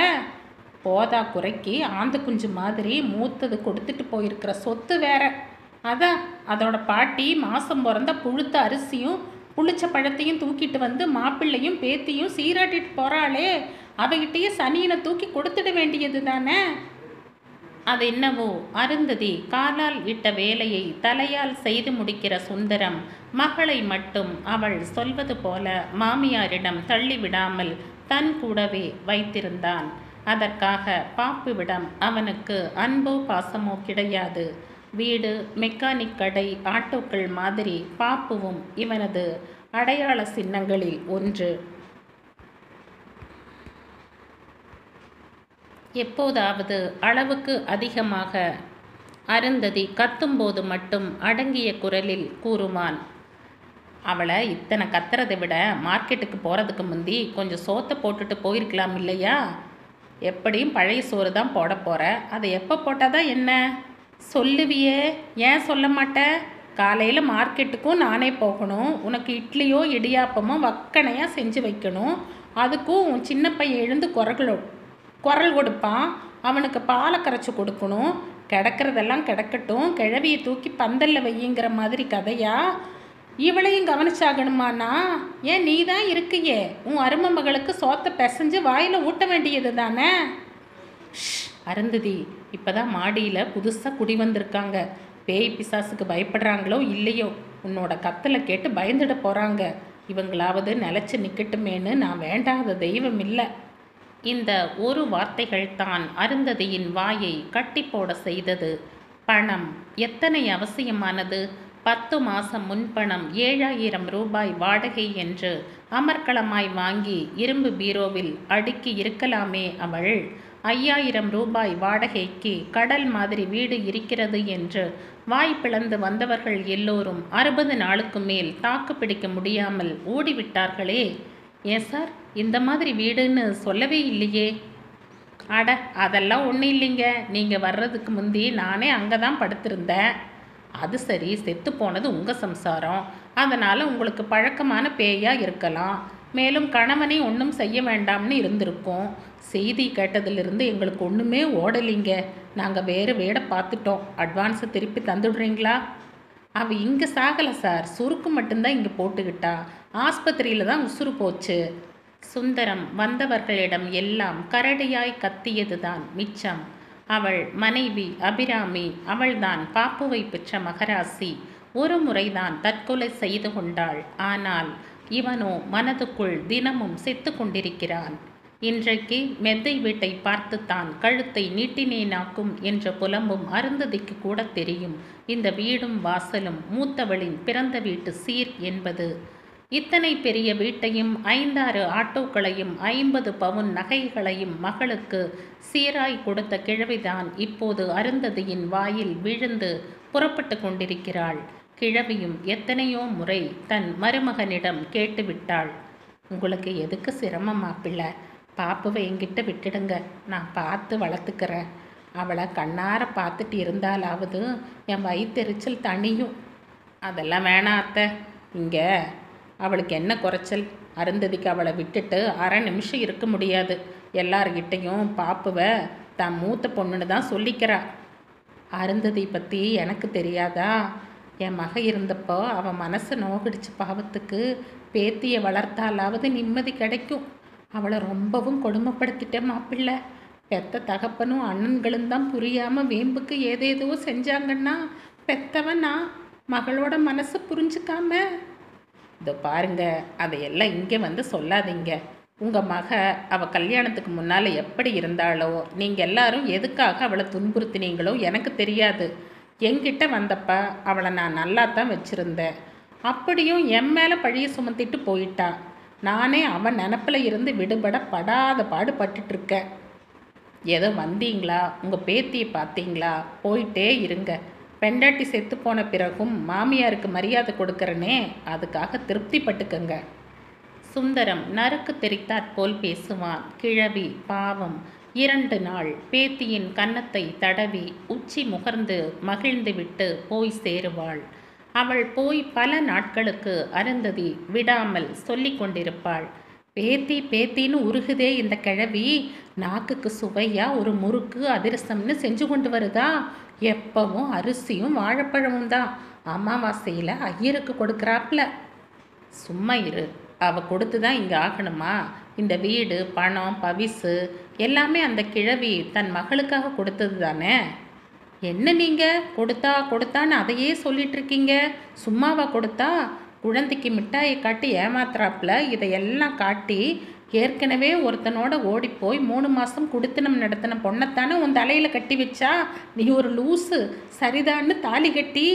போதா குறைக்கு ஆந்த குஞ்சு மாதிரி மூத்தது கொடுத்துட்டு போயிருக்கிற சொத்து வேற அதான் அதோட பாட்டி மாதம் பிறந்த புழுத்த அரிசியும் புளிச்ச பழத்தையும் தூக்கிட்டு வந்து மாப்பிள்ளையும் பேத்தியும் சீராட்டிட்டு போகிறாளே அவகிட்டயே சனியனை தூக்கி கொடுத்துட வேண்டியது தானே அது என்னவோ அருந்ததி காலால் இட்ட வேலையை தலையால் செய்து முடிக்கிற சுந்தரம் மகளை மட்டும் அவள் சொல்வது போல மாமியாரிடம் தள்ளிவிடாமல் தன் கூடவே வைத்திருந்தான் அதற்காக பாப்புவிடம் அவனுக்கு அன்போ பாசமோ கிடையாது வீடு மெக்கானிக் கடை ஆட்டோக்கள் மாதிரி பாப்புவும் இவனது அடையாள சின்னங்களில் ஒன்று எப்போதாவது அளவுக்கு அதிகமாக அருந்ததி கத்தும்போது மட்டும் அடங்கிய குரலில் கூறுவான் அவளை இத்தனை கத்துறதை விட மார்க்கெட்டுக்கு போகிறதுக்கு முந்தி கொஞ்சம் சோத்தை போட்டுட்டு போயிருக்கலாம் இல்லையா எப்படியும் பழைய சோறு தான் போட போகிற அதை எப்போ போட்டாதான் என்ன சொல்லுவியே ஏன் சொல்ல மாட்ட காலையில் மார்க்கெட்டுக்கும் நானே போகணும் உனக்கு இட்லியோ இடியாப்பமோ வக்கனையாக செஞ்சு வைக்கணும் அதுக்கும் உன் சின்ன பையன் எழுந்து குரல் குரல் கொடுப்பான் அவனுக்கு பாலை கரைச்சி கொடுக்கணும் கிடக்கிறதெல்லாம் கிடக்கட்டும் கிழவியை தூக்கி பந்தல்ல வையுங்கிற மாதிரி கதையா இவளையும் கவனிச்சாகணுமாண்ணா ஏன் நீ தான் இருக்கியே உன் அருமை மகளுக்கு சோத்தை பிசைஞ்சு வாயில் ஊட்ட வேண்டியது தானே அருந்ததி இப்போதான் மாடியில் புதுசாக குடி வந்திருக்காங்க பேய் பிசாசுக்கு பயப்படுறாங்களோ இல்லையோ உன்னோட கத்தலை கேட்டு பயந்துட போகிறாங்க இவங்களாவது நிலச்சி நிற்கட்டுமேன்னு நான் வேண்டாத தெய்வம் இல்லை இந்த ஒரு வார்த்தைகள் தான் அருந்ததியின் வாயை கட்டி போட செய்தது பணம் எத்தனை அவசியமானது பத்து மாசம் முன்பணம் ஏழாயிரம் ரூபாய் வாடகை என்று அமர்க்களமாய் வாங்கி இரும்பு பீரோவில் அடுக்கி இருக்கலாமே அவள் ஐயாயிரம் ரூபாய் வாடகைக்கு கடல் மாதிரி வீடு இருக்கிறது என்று வாய் பிளந்து வந்தவர்கள் எல்லோரும் அறுபது நாளுக்கு மேல் தாக்கு பிடிக்க முடியாமல் ஓடிவிட்டார்களே ஏன் சார் இந்த மாதிரி வீடுன்னு சொல்லவே இல்லையே அட அதெல்லாம் ஒன்றும் இல்லைங்க நீங்கள் வர்றதுக்கு முந்தி நானே அங்கே தான் படுத்திருந்தேன் அது சரி செத்து போனது உங்கள் சம்சாரம் அதனால் உங்களுக்கு பழக்கமான பேயாக இருக்கலாம் மேலும் கணவனை ஒன்றும் செய்ய வேண்டாம்னு இருந்திருக்கோம் செய்தி கேட்டதிலிருந்து எங்களுக்கு ஒன்றுமே ஓடலைங்க நாங்கள் வேறு வேடை பார்த்துட்டோம் அட்வான்ஸை திருப்பி தந்துடுறீங்களா அவ இங்கே சாகலை சார் சுருக்கு மட்டும்தான் இங்கே போட்டுக்கிட்டா ஆஸ்பத்திரியில் தான் உசுறு போச்சு சுந்தரம் வந்தவர்களிடம் எல்லாம் கரடியாய் கத்தியதுதான் மிச்சம் அவள் மனைவி அபிராமி அவள்தான் பாப்புவை பெற்ற மகராசி ஒரு முறைதான் தற்கொலை செய்து கொண்டாள் ஆனால் இவனோ மனதுக்குள் தினமும் செத்து கொண்டிருக்கிறான் இன்றைக்கு மெத்தை வீட்டை பார்த்துத்தான் கழுத்தை நீட்டினேனாக்கும் என்ற புலம்பும் அருந்ததிக்கு கூட தெரியும் இந்த வீடும் வாசலும் மூத்தவளின் பிறந்த வீட்டு சீர் என்பது இத்தனை பெரிய வீட்டையும் ஐந்தாறு ஆட்டோக்களையும் ஐம்பது பவுன் நகைகளையும் மகளுக்கு சீராய் கொடுத்த கிழவிதான் இப்போது அருந்ததியின் வாயில் விழுந்து புறப்பட்டு கொண்டிருக்கிறாள் கிழவியும் எத்தனையோ முறை தன் மருமகனிடம் கேட்டுவிட்டாள் உங்களுக்கு எதுக்கு சிரமம் மாப்பிள்ளை பாப்புவை என்கிட்ட விட்டுடுங்க நான் பார்த்து வளர்த்துக்கிறேன் அவளை கண்ணார பார்த்துட்டு இருந்தாலாவது என் வயிற்றெரிச்சல் தனியும் அதெல்லாம் வேணாம் அத்தை இங்கே அவளுக்கு என்ன குறைச்சல் அருந்ததிக்கு அவளை விட்டுட்டு அரை நிமிஷம் இருக்க முடியாது எல்லார்கிட்டையும் பாப்புவை தான் மூத்த பொண்ணுன்னு தான் சொல்லிக்கிறா அருந்ததி பற்றி எனக்கு தெரியாதா என் மக இருந்தப்போ அவன் மனசு நோகடிச்சு பாவத்துக்கு பேத்தியை வளர்த்தாலாவது நிம்மதி கிடைக்கும் அவளை ரொம்பவும் கொடுமைப்படுத்திட்டேன் மாப்பிள்ளை பெத்த தகப்பனும் அண்ணன்களும் தான் புரியாமல் வேம்புக்கு ஏதேதோ செஞ்சாங்கன்னா பெத்தவன் நான் மகளோட மனசை புரிஞ்சுக்காம இதோ பாருங்க அதையெல்லாம் இங்கே வந்து சொல்லாதீங்க உங்கள் மக அவள் கல்யாணத்துக்கு முன்னால் எப்படி இருந்தாளோ நீங்கள் எல்லாரும் எதுக்காக அவளை துன்புறுத்தினீங்களோ எனக்கு தெரியாது என்கிட்ட வந்தப்ப அவளை நான் நல்லா தான் வச்சுருந்தேன் அப்படியும் என் மேலே பழிய சுமத்திட்டு போயிட்டா நானே அவன் நினப்பில் இருந்து விடுபட படாத பாடு பட்டுட்ருக்கேன் ஏதோ வந்தீங்களா உங்கள் பேத்தியை பார்த்தீங்களா போயிட்டே இருங்க பெண்டாட்டி செத்து போன பிறகும் மாமியாருக்கு மரியாதை கொடுக்கறனே அதுக்காக திருப்தி பட்டுக்கங்க சுந்தரம் நறுக்கு தெரித்தாற் போல் பேசுவான் கிழவி பாவம் இரண்டு நாள் பேத்தியின் கன்னத்தை தடவி உச்சி முகர்ந்து மகிழ்ந்துவிட்டு போய் சேருவாள் அவள் போய் பல நாட்களுக்கு அருந்ததி விடாமல் சொல்லிக் கொண்டிருப்பாள் பேத்தி பேத்தின்னு உருகுதே இந்த கிழவி நாக்குக்கு சுவையா ஒரு முறுக்கு அதிரசம்னு செஞ்சு கொண்டு வருதா எப்பவும் அரிசியும் வாழைப்பழமும் தான் அமாவாசையில் ஐயருக்கு கொடுக்குறாப்புல சும்மா இரு அவ கொடுத்து தான் இங்கே ஆகணுமா இந்த வீடு பணம் பவிசு எல்லாமே அந்த கிழவி தன் மகளுக்காக கொடுத்தது தானே என்ன நீங்கள் கொடுத்தா கொடுத்தான்னு அதையே சொல்லிட்டு இருக்கீங்க சும்மாவா கொடுத்தா குழந்தைக்கு மிட்டாயை காட்டி ஏமாத்துறாப்புல இதையெல்லாம் காட்டி ஏற்கனவே ஒருத்தனோட ஓடிப்போய் மூணு மாதம் குடித்தனம் நடத்தின பொண்ணைத்தானே உன் தலையில் கட்டி வச்சா நீ ஒரு லூசு சரிதான்னு தாலி கட்டி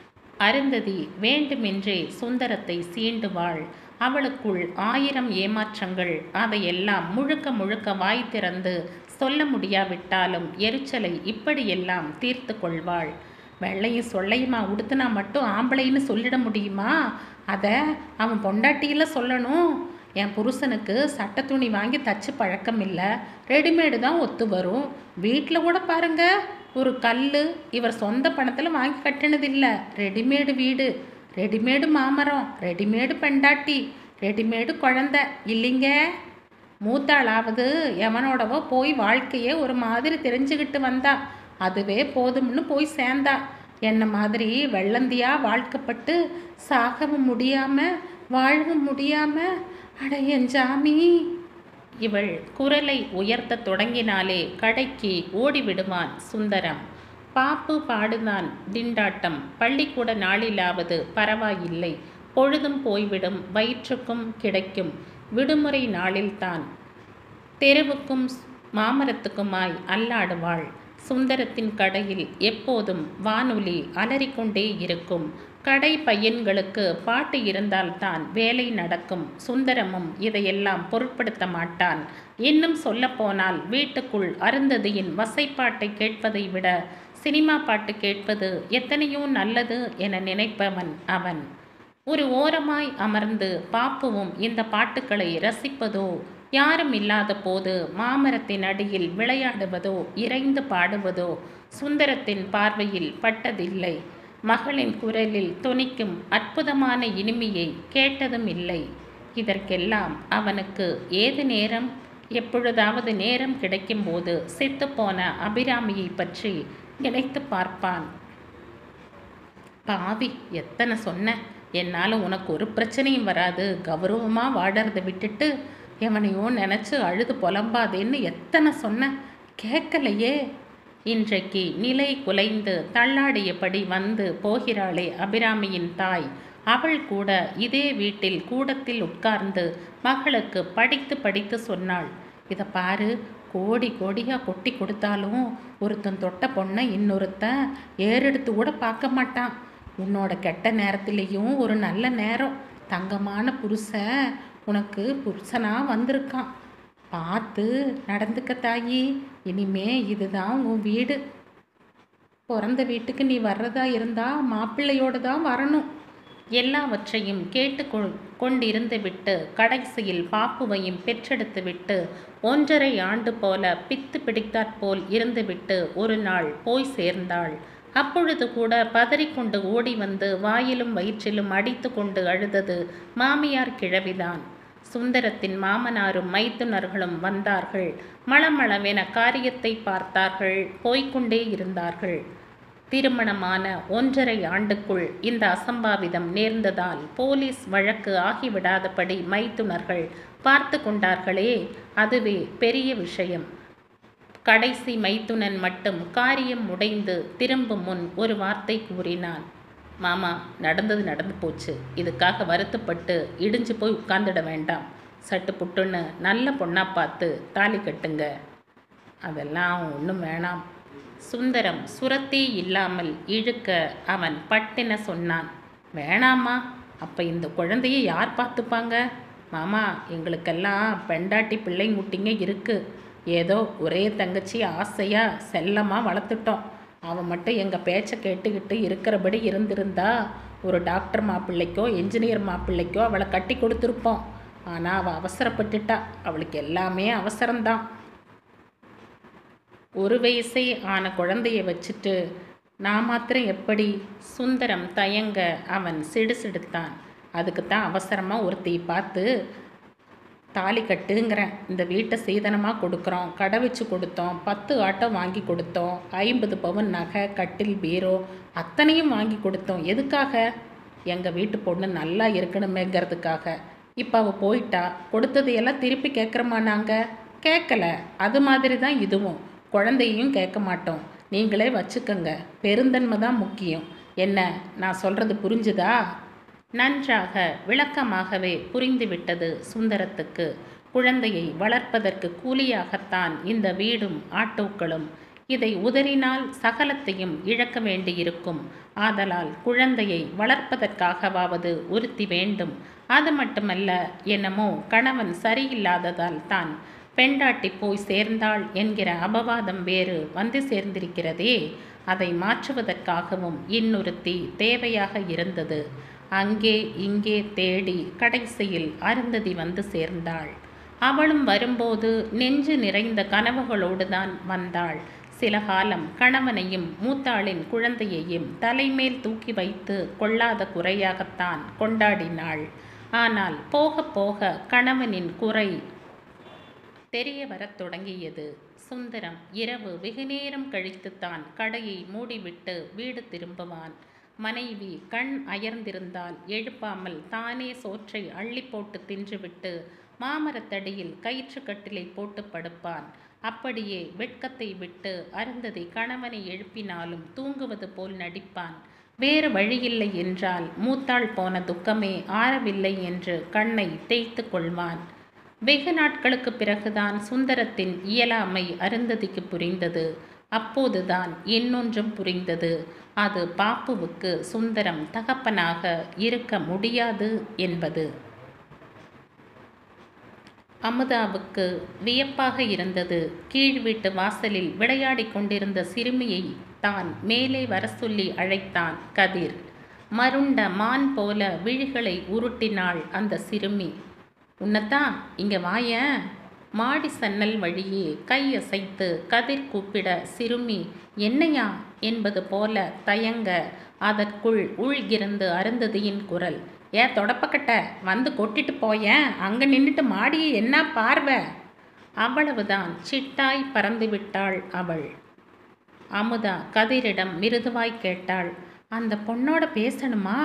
அருந்ததி வேண்டுமென்றே சுந்தரத்தை சீண்டுவாள் அவளுக்குள் ஆயிரம் ஏமாற்றங்கள் அதையெல்லாம் முழுக்க முழுக்க வாய் திறந்து சொல்ல முடியாவிட்டாலும் எரிச்சலை இப்படியெல்லாம் தீர்த்து கொள்வாள் வெள்ளையும் சொல்லையுமா உடுத்துனா மட்டும் ஆம்பளைன்னு சொல்லிட முடியுமா அதை அவன் பொண்டாட்டியில் சொல்லணும் என் புருஷனுக்கு சட்டை துணி வாங்கி தச்சு பழக்கம் இல்லை ரெடிமேடு தான் ஒத்து வரும் வீட்டில் கூட பாருங்க ஒரு கல் இவர் சொந்த பணத்தில் வாங்கி கட்டினதில்லை ரெடிமேடு வீடு ரெடிமேடு மாமரம் ரெடிமேடு பெண்டாட்டி ரெடிமேடு குழந்த இல்லைங்க மூத்தாளாவது எவனோடவோ போய் வாழ்க்கையே ஒரு மாதிரி தெரிஞ்சுக்கிட்டு வந்தா அதுவே போதும்னு போய் சேர்ந்தா என்ன மாதிரி வெள்ளந்தியா வாழ்க்கப்பட்டு சாகவும் முடியாம வாழவும் முடியாம அட என் ஜாமி இவள் குரலை உயர்த்த தொடங்கினாலே கடைக்கு ஓடிவிடுவான் சுந்தரம் பாப்பு பாடுதான் திண்டாட்டம் பள்ளிக்கூட நாளிலாவது பரவாயில்லை பொழுதும் போய்விடும் வயிற்றுக்கும் கிடைக்கும் விடுமுறை நாளில்தான் தெருவுக்கும் மாமரத்துக்குமாய் அல்லாடுவாள் சுந்தரத்தின் கடையில் எப்போதும் வானொலி அலறிக்கொண்டே இருக்கும் கடை பையன்களுக்கு பாட்டு இருந்தால்தான் வேலை நடக்கும் சுந்தரமும் இதையெல்லாம் பொருட்படுத்த மாட்டான் இன்னும் சொல்லப்போனால் வீட்டுக்குள் அருந்ததியின் வசைப்பாட்டை கேட்பதை விட சினிமா பாட்டு கேட்பது எத்தனையோ நல்லது என நினைப்பவன் அவன் ஒரு ஓரமாய் அமர்ந்து பாப்புவும் இந்த பாட்டுக்களை ரசிப்பதோ யாரும் இல்லாத போது மாமரத்தின் அடியில் விளையாடுவதோ இறைந்து பாடுவதோ சுந்தரத்தின் பார்வையில் பட்டதில்லை மகளின் குரலில் தொனிக்கும் அற்புதமான இனிமையை கேட்டதும் இல்லை இதற்கெல்லாம் அவனுக்கு ஏது நேரம் எப்பொழுதாவது நேரம் கிடைக்கும்போது செத்துப்போன அபிராமியை பற்றி நினைத்து பார்ப்பான் பாவி எத்தனை சொன்ன என்னால் உனக்கு ஒரு பிரச்சனையும் வராது கௌரவமாக வாடுறதை விட்டுட்டு எவனையோ நினச்சி அழுது புலம்பாதேன்னு எத்தனை சொன்ன கேட்கலையே இன்றைக்கு நிலை குலைந்து தள்ளாடியபடி வந்து போகிறாளே அபிராமியின் தாய் அவள் கூட இதே வீட்டில் கூடத்தில் உட்கார்ந்து மகளுக்கு படித்து படித்து சொன்னாள் இதை பாரு கோடி கோடியாக கொட்டி கொடுத்தாலும் ஒருத்தன் தொட்ட பொண்ணை இன்னொருத்தன் ஏறெடுத்து கூட பார்க்க மாட்டான் உன்னோட கெட்ட நேரத்திலையும் ஒரு நல்ல நேரம் தங்கமான புருஷன் உனக்கு புருஷனாக வந்திருக்கான் பார்த்து நடந்துக்க தாயி இனிமே இதுதான் உன் வீடு பிறந்த வீட்டுக்கு நீ வர்றதா இருந்தா மாப்பிள்ளையோடு தான் வரணும் எல்லாவற்றையும் கேட்டு கொண்டிருந்து விட்டு கடைசியில் பாப்புவையும் பெற்றெடுத்து விட்டு ஒன்றரை ஆண்டு போல பித்து பிடித்தாற்போல் இருந்துவிட்டு ஒரு நாள் போய் சேர்ந்தாள் அப்பொழுது கூட பதறிக்கொண்டு ஓடி வந்து வாயிலும் வயிற்றிலும் அடித்து கொண்டு அழுதது மாமியார் கிழவிதான் சுந்தரத்தின் மாமனாரும் மைத்துனர்களும் வந்தார்கள் மளமளவென காரியத்தை பார்த்தார்கள் போய்க்கொண்டே இருந்தார்கள் திருமணமான ஒன்றரை ஆண்டுக்குள் இந்த அசம்பாவிதம் நேர்ந்ததால் போலீஸ் வழக்கு ஆகிவிடாதபடி மைத்துனர்கள் பார்த்து கொண்டார்களே அதுவே பெரிய விஷயம் கடைசி மைத்துனன் மட்டும் காரியம் உடைந்து திரும்பும் முன் ஒரு வார்த்தை கூறினான் மாமா நடந்தது நடந்து போச்சு இதுக்காக வருத்தப்பட்டு இடிஞ்சு போய் உட்கார்ந்துட வேண்டாம் சட்டு புட்டுன்னு நல்ல பொண்ணா பார்த்து தாலி கட்டுங்க அதெல்லாம் ஒன்றும் வேணாம் சுந்தரம் சுரத்தே இல்லாமல் இழுக்க அவன் பட்டென சொன்னான் வேணாமா அப்போ இந்த குழந்தைய யார் பார்த்துப்பாங்க மாமா எங்களுக்கெல்லாம் பெண்டாட்டி பிள்ளைங்குட்டிங்க இருக்குது ஏதோ ஒரே தங்கச்சி ஆசையாக செல்லமாக வளர்த்துட்டோம் அவன் மட்டும் எங்கள் பேச்சை கேட்டுக்கிட்டு இருக்கிறபடி இருந்திருந்தா ஒரு டாக்டர் மாப்பிள்ளைக்கோ என்ஜினியர் மாப்பிள்ளைக்கோ அவளை கட்டி கொடுத்துருப்போம் ஆனால் அவள் அவசரப்பட்டுட்டா அவளுக்கு எல்லாமே அவசரம்தான் ஒரு வயசே ஆன குழந்தைய வச்சுட்டு நான் மாத்திரம் எப்படி சுந்தரம் தயங்க அவன் சிடுசிடுத்தான் அதுக்கு தான் அவசரமாக ஒருத்தையை பார்த்து தாலி கட்டுங்கிறேன் இந்த வீட்டை சீதனமாக கொடுக்குறோம் கடை வச்சு கொடுத்தோம் பத்து ஆட்டோ வாங்கி கொடுத்தோம் ஐம்பது பவன் நகை கட்டில் பீரோ அத்தனையும் வாங்கி கொடுத்தோம் எதுக்காக எங்கள் வீட்டு பொண்ணு நல்லா இருக்கணுமேங்கிறதுக்காக இப்போ அவள் போயிட்டா கொடுத்ததையெல்லாம் திருப்பி கேட்குறோமா நாங்கள் கேட்கல அது மாதிரி தான் இதுவும் குழந்தையும் கேட்க மாட்டோம் நீங்களே வச்சுக்கோங்க பெருந்தன்மை தான் முக்கியம் என்ன நான் சொல்கிறது புரிஞ்சுதா நன்றாக விளக்கமாகவே புரிந்துவிட்டது சுந்தரத்துக்கு குழந்தையை வளர்ப்பதற்கு கூலியாகத்தான் இந்த வீடும் ஆட்டோக்களும் இதை உதறினால் சகலத்தையும் இழக்க வேண்டியிருக்கும் ஆதலால் குழந்தையை வளர்ப்பதற்காகவாவது உறுத்தி வேண்டும் அது மட்டுமல்ல என்னமோ கணவன் சரியில்லாததால் தான் பெண்டாட்டி போய் சேர்ந்தாள் என்கிற அபவாதம் வேறு வந்து சேர்ந்திருக்கிறதே அதை மாற்றுவதற்காகவும் இன்னொருத்தி தேவையாக இருந்தது அங்கே இங்கே தேடி கடைசியில் அருந்ததி வந்து சேர்ந்தாள் அவளும் வரும்போது நெஞ்சு நிறைந்த கனவுகளோடு தான் வந்தாள் சில காலம் கணவனையும் மூத்தாளின் குழந்தையையும் தலைமேல் தூக்கி வைத்து கொள்ளாத குறையாகத்தான் கொண்டாடினாள் ஆனால் போக போக கணவனின் குறை தெரிய வரத் தொடங்கியது சுந்தரம் இரவு வெகுநேரம் கழித்துத்தான் கடையை மூடிவிட்டு வீடு திரும்புவான் மனைவி கண் அயர்ந்திருந்தால் எழுப்பாமல் தானே சோற்றை அள்ளி போட்டு தின்றுவிட்டு மாமரத்தடியில் கயிற்று கட்டிலை போட்டு படுப்பான் அப்படியே வெட்கத்தை விட்டு அருந்ததி கணவனை எழுப்பினாலும் தூங்குவது போல் நடிப்பான் வேறு வழியில்லை என்றால் மூத்தாள் போன துக்கமே ஆறவில்லை என்று கண்ணை தேய்த்து கொள்வான் வெகு நாட்களுக்கு பிறகுதான் சுந்தரத்தின் இயலாமை அருந்ததிக்கு புரிந்தது அப்போதுதான் இன்னொன்றும் புரிந்தது அது பாப்புவுக்கு சுந்தரம் தகப்பனாக இருக்க முடியாது என்பது அமுதாவுக்கு வியப்பாக இருந்தது கீழ் வீட்டு வாசலில் விளையாடிக் கொண்டிருந்த சிறுமியை தான் மேலே வர சொல்லி அழைத்தான் கதிர் மருண்ட மான் போல விழிகளை உருட்டினாள் அந்த சிறுமி உன்னத்தான் இங்க வாயேன் மாடி சன்னல் வழியே கையசைத்து கதிர் கூப்பிட சிறுமி என்னையா என்பது போல தயங்க அதற்குள் உள்கிருந்து அருந்ததியின் குரல் ஏ தொடப்பக்கட்ட வந்து கொட்டிட்டு போயேன் அங்கே நின்றுட்டு மாடியை என்ன பார்வை அவ்வளவுதான் சிட்டாய் பறந்து விட்டாள் அவள் அமுதா கதிரிடம் மிருதுவாய் கேட்டாள் அந்த பொண்ணோட பேசணுமா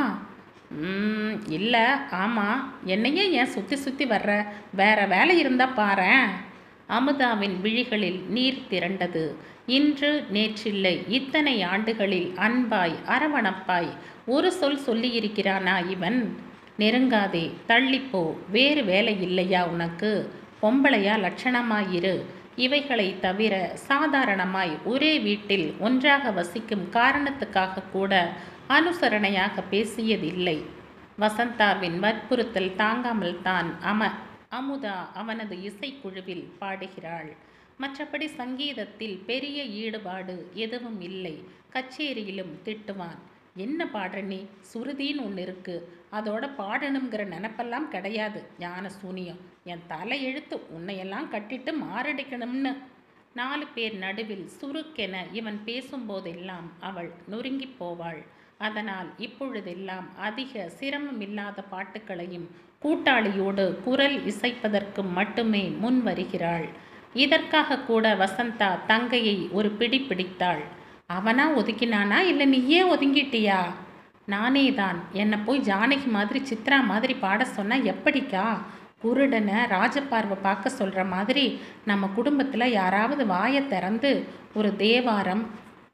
"ம், இல்லை ஆமாம் என்னையே ஏன் சுற்றி சுற்றி வர்ற வேற வேலை இருந்தா பாரேன் அமுதாவின் விழிகளில் நீர் திரண்டது இன்று நேற்றில்லை இத்தனை ஆண்டுகளில் அன்பாய் அரவணப்பாய் ஒரு சொல் சொல்லியிருக்கிறானா இவன் நெருங்காதே தள்ளிப்போ வேறு வேலை இல்லையா உனக்கு பொம்பளையா லட்சணமாயிரு இவைகளை தவிர சாதாரணமாய் ஒரே வீட்டில் ஒன்றாக வசிக்கும் காரணத்துக்காக கூட அனுசரணையாக பேசியதில்லை வசந்தாவின் வற்புறுத்தல் தாங்காமல் தான் அம அமுதா அவனது இசைக்குழுவில் பாடுகிறாள் மற்றபடி சங்கீதத்தில் பெரிய ஈடுபாடு எதுவும் இல்லை கச்சேரியிலும் திட்டுவான் என்ன பாடுற நீ சுருதின்னு ஒன்று இருக்கு அதோட பாடணுங்கிற நினப்பெல்லாம் கிடையாது ஞான சூனியம் என் தலை எழுத்து உன்னையெல்லாம் கட்டிட்டு மாரடிக்கணும்னு நாலு பேர் நடுவில் சுருக்கென இவன் பேசும்போதெல்லாம் அவள் நொறுங்கிப் போவாள் அதனால் இப்பொழுதெல்லாம் அதிக சிரமமில்லாத பாட்டுகளையும் கூட்டாளியோடு குரல் இசைப்பதற்கு மட்டுமே முன் வருகிறாள் இதற்காக கூட வசந்தா தங்கையை ஒரு பிடி பிடித்தாள் அவனா ஒதுக்கினானா இல்லை நீயே ஒதுங்கிட்டியா நானே தான் என்னை போய் ஜானகி மாதிரி சித்ரா மாதிரி பாட சொன்னா எப்படிக்கா குருடனை ராஜபார்வை பார்க்க சொல்கிற மாதிரி நம்ம குடும்பத்தில் யாராவது வாயை திறந்து ஒரு தேவாரம்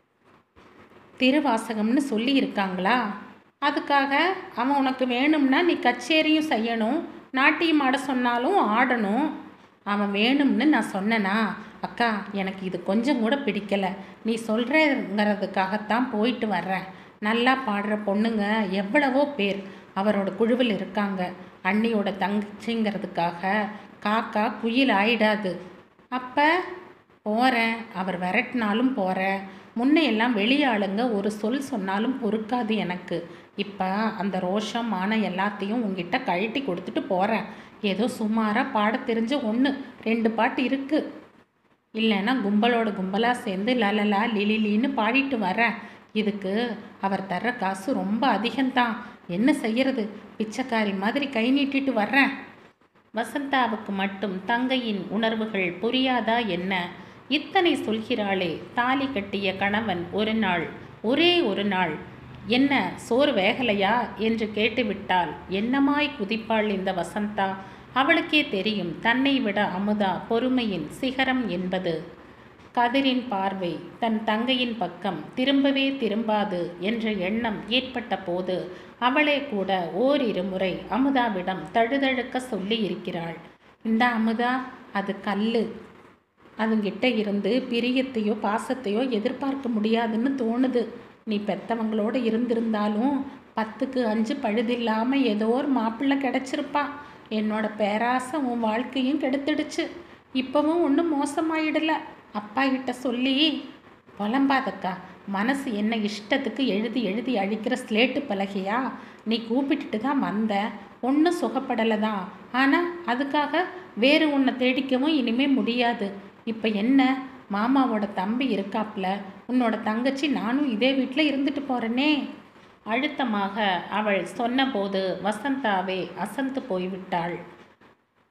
திருவாசகம்னு சொல்லி இருக்காங்களா அதுக்காக அவன் உனக்கு வேணும்னா நீ கச்சேரியும் செய்யணும் நாட்டியம் ஆட சொன்னாலும் ஆடணும் அவன் வேணும்னு நான் சொன்னேனா அக்கா எனக்கு இது கொஞ்சம் கூட பிடிக்கலை நீ சொல்கிறங்கிறதுக்காகத்தான் போயிட்டு வர்றேன் நல்லா பாடுற பொண்ணுங்க எவ்வளவோ பேர் அவரோட குழுவில் இருக்காங்க அண்ணியோட தங்கச்சிங்கிறதுக்காக காக்கா குயில் ஆயிடாது அப்போ போகிறேன் அவர் விரட்டினாலும் போகிறேன் முன்னையெல்லாம் வெளியாளுங்க ஒரு சொல் சொன்னாலும் பொறுக்காது எனக்கு இப்போ அந்த ரோஷம் மானம் எல்லாத்தையும் உங்ககிட்ட கழட்டி கொடுத்துட்டு போகிறேன் ஏதோ சுமாராக பாட தெரிஞ்ச ஒன்று ரெண்டு பாட்டு இருக்குது இல்லைன்னா கும்பலோட கும்பலாக சேர்ந்து லலலா லிலிலின்னு பாடிட்டு வரேன் இதுக்கு அவர் தர்ற காசு ரொம்ப அதிகம்தான் என்ன செய்யறது பிச்சைக்காரி மாதிரி கை நீட்டிட்டு வர்றேன் வசந்தாவுக்கு மட்டும் தங்கையின் உணர்வுகள் புரியாதா என்ன இத்தனை சொல்கிறாளே தாலி கட்டிய கணவன் ஒரு நாள் ஒரே ஒரு நாள் என்ன சோறு வேகலையா என்று கேட்டுவிட்டால் என்னமாய் குதிப்பாள் இந்த வசந்தா அவளுக்கே தெரியும் தன்னை விட அமுதா பொறுமையின் சிகரம் என்பது கதிரின் பார்வை தன் தங்கையின் பக்கம் திரும்பவே திரும்பாது என்ற எண்ணம் ஏற்பட்ட போது அவளே கூட ஓரிரு முறை அமுதாவிடம் தழுதழுக்க சொல்லி இருக்கிறாள் இந்த அமுதா அது கல்லு அதுங்கிட்ட இருந்து பிரியத்தையோ பாசத்தையோ எதிர்பார்க்க முடியாதுன்னு தோணுது நீ பெத்தவங்களோட இருந்திருந்தாலும் பத்துக்கு அஞ்சு பழுதில்லாமல் ஏதோ ஒரு மாப்பிள்ளை கிடச்சிருப்பா என்னோட பேராசை உன் வாழ்க்கையும் கெடுத்துடுச்சு இப்போவும் ஒன்றும் மோசமாயிடல அப்பா கிட்ட சொல்லி புலம்பாதக்கா மனசு என்ன இஷ்டத்துக்கு எழுதி எழுதி அழிக்கிற ஸ்லேட்டு பலகையா நீ கூப்பிட்டுட்டு தான் வந்த ஒன்றும் சுகப்படலை தான் ஆனால் அதுக்காக வேறு உன்னை தேடிக்கவும் இனிமே முடியாது இப்போ என்ன மாமாவோட தம்பி இருக்காப்ல உன்னோட தங்கச்சி நானும் இதே வீட்டில் இருந்துட்டு போகிறேனே அழுத்தமாக அவள் சொன்னபோது வசந்தாவே அசந்து போய்விட்டாள்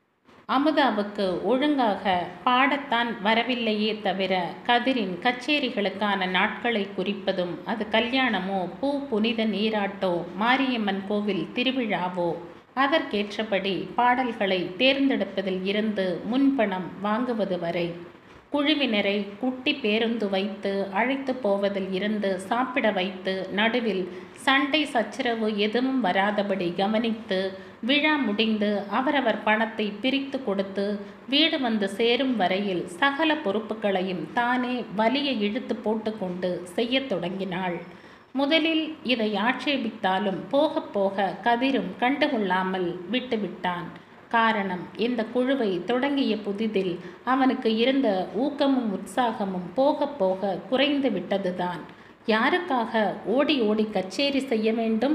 அமுதாவுக்கு ஒழுங்காக பாடத்தான் வரவில்லையே தவிர கதிரின் கச்சேரிகளுக்கான நாட்களை குறிப்பதும் அது கல்யாணமோ பூ புனித நீராட்டோ மாரியம்மன் கோவில் திருவிழாவோ அதற்கேற்றபடி பாடல்களை தேர்ந்தெடுப்பதில் இருந்து முன்பணம் வாங்குவது வரை குழுவினரை குட்டி பேருந்து வைத்து அழைத்து போவதில் இருந்து சாப்பிட வைத்து நடுவில் சண்டை சச்சரவு எதுவும் வராதபடி கவனித்து விழா முடிந்து அவரவர் பணத்தை பிரித்து கொடுத்து வீடு வந்து சேரும் வரையில் சகல பொறுப்புகளையும் தானே வலிய இழுத்து போட்டுக்கொண்டு செய்யத் தொடங்கினாள் முதலில் இதை ஆட்சேபித்தாலும் போக போக கதிரும் கண்டுகொள்ளாமல் விட்டுவிட்டான் காரணம் இந்த குழுவை தொடங்கிய புதிதில் அவனுக்கு இருந்த ஊக்கமும் உற்சாகமும் போக போக குறைந்து விட்டதுதான் யாருக்காக ஓடி ஓடி கச்சேரி செய்ய வேண்டும்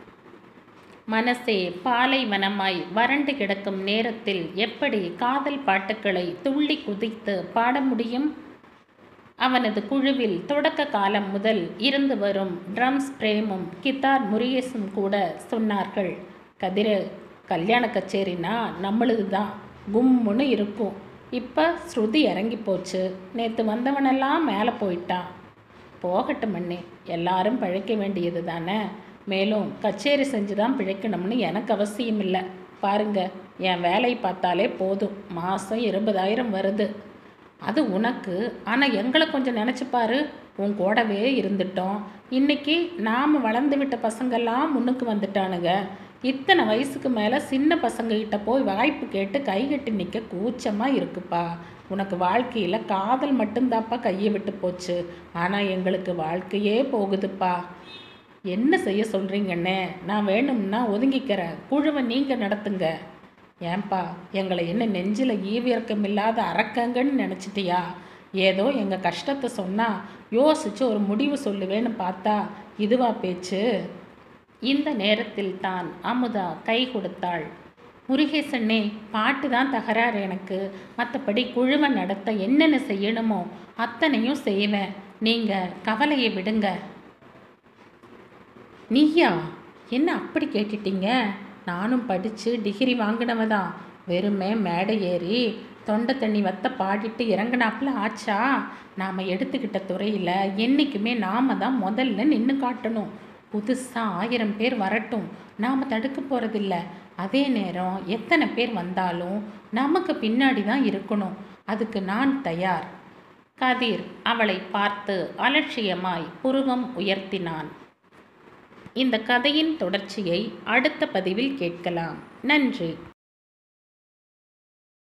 மனசே பாலைவனமாய் வறண்டு கிடக்கும் நேரத்தில் எப்படி காதல் பாட்டுக்களை துள்ளி குதித்து பாட முடியும் அவனது குழுவில் தொடக்க காலம் முதல் இருந்து வரும் ட்ரம்ஸ் பிரேமும் கித்தார் முருகேசும் கூட சொன்னார்கள் கதிரு கல்யாண கச்சேரினா நம்மளுது தான் கும்முன்னு இருக்கும் இப்போ ஸ்ருதி இறங்கி போச்சு நேற்று வந்தவனெல்லாம் மேலே போயிட்டான் போகட்டும் அண்ணே எல்லாரும் பழைக்க வேண்டியது தானே மேலும் கச்சேரி செஞ்சு தான் பிழைக்கணும்னு எனக்கு அவசியம் இல்லை பாருங்க என் வேலையை பார்த்தாலே போதும் மாதம் இருபதாயிரம் வருது அது உனக்கு ஆனால் எங்களை கொஞ்சம் நினச்சி பாரு உன் கூடவே இருந்துட்டோம் இன்னைக்கு நாம் வளர்ந்து விட்ட பசங்கள்லாம் முன்னுக்கு வந்துட்டானுங்க இத்தனை வயசுக்கு மேலே சின்ன பசங்ககிட்ட போய் வாய்ப்பு கேட்டு கைகட்டி நிற்க கூச்சமாக இருக்குப்பா உனக்கு வாழ்க்கையில் காதல் மட்டும்தாப்பா கையை விட்டு போச்சு ஆனால் எங்களுக்கு வாழ்க்கையே போகுதுப்பா என்ன செய்ய சொல்கிறீங்கண்ணே நான் வேணும்னா ஒதுங்கிக்கிறேன் குழுவை நீங்கள் நடத்துங்க ஏன்பா எங்களை என்ன நெஞ்சில் ஈவியர்க்கம் இல்லாத அரக்கங்கன்னு நினச்சிட்டியா ஏதோ எங்கள் கஷ்டத்தை சொன்னால் யோசித்து ஒரு முடிவு சொல்லுவேன்னு பார்த்தா இதுவா பேச்சு இந்த நேரத்தில் தான் அமுதா கை கொடுத்தாள் முருகேசண்ணே பாட்டு தான் தகராறு எனக்கு மற்றபடி குழுவை நடத்த என்னென்ன செய்யணுமோ அத்தனையும் செய்வேன் நீங்கள் கவலையை விடுங்க நீயா என்ன அப்படி கேட்டுட்டீங்க நானும் படித்து டிகிரி வாங்கினவ தான் வெறுமே மேடை ஏறி தொண்டை தண்ணி வத்த பாடிட்டு இறங்கினாப்புல ஆச்சா நாம் எடுத்துக்கிட்ட துறையில் என்றைக்குமே நாம் தான் முதல்ல நின்று காட்டணும் புதுசாக ஆயிரம் பேர் வரட்டும் நாம் தடுக்க போகிறதில்ல அதே நேரம் எத்தனை பேர் வந்தாலும் நமக்கு பின்னாடி தான் இருக்கணும் அதுக்கு நான் தயார் கதிர் அவளை பார்த்து அலட்சியமாய் புருவம் உயர்த்தினான் இந்த கதையின் தொடர்ச்சியை அடுத்த பதிவில் கேட்கலாம் நன்றி